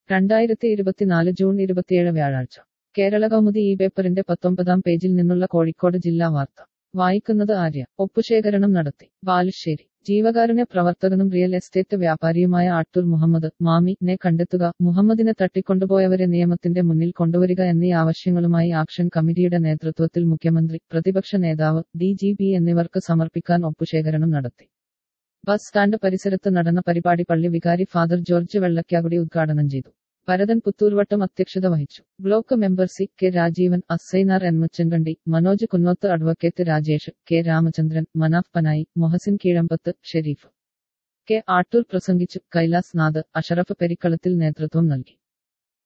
രണ്ടായിരത്തി ഇരുപത്തിനാല് ജൂൺ ഇരുപത്തിയേഴ് വ്യാഴാഴ്ച കേരള കൗമുദി ഈ പേപ്പറിന്റെ പത്തൊമ്പതാം പേജിൽ നിന്നുള്ള കോഴിക്കോട് ജില്ലാ വാർത്ത വായിക്കുന്നത് ആര്യ ഒപ്പുശേഖരണം നടത്തി ബാലുശ്ശേരി ജീവകാരുണ്യ പ്രവർത്തകനും റിയൽ എസ്റ്റേറ്റ് വ്യാപാരിയുമായ ആട്ടൂർ മുഹമ്മദ് മാമി നെ കണ്ടെത്തുക മുഹമ്മദിനെ തട്ടിക്കൊണ്ടുപോയവരെ നിയമത്തിന്റെ മുന്നിൽ കൊണ്ടുവരിക എന്നീ ആവശ്യങ്ങളുമായി ആക്ഷൻ കമ്മിറ്റിയുടെ നേതൃത്വത്തിൽ മുഖ്യമന്ത്രി പ്രതിപക്ഷ നേതാവ് ഡി ജി പി എന്നിവർക്ക് സമർപ്പിക്കാൻ ഒപ്പുശേഖരണം നടത്തി ബസ് സ്റ്റാൻഡ് പരിസരത്ത് നടന്ന പരിപാടി പള്ളി വികാരി ഫാദർ ജോർജ് വെള്ളക്കാകുടി ഉദ്ഘാടനം ചെയ്തു ഭരതൻ പുത്തൂർവട്ടം അധ്യക്ഷത വഹിച്ചു block member C K Rajeevan Asainar N Muchankandi Manoj Kunnoth advocate Rajesh K Ramachandran Manaf Panayi Mohsin Keezhampath Sharif K Attoor പ്രസംഗിച്ചു കൈലാസ് നാഥ് അഷറഫ് പെരിക്കളത്തിൽ നേതൃത്വം നൽകി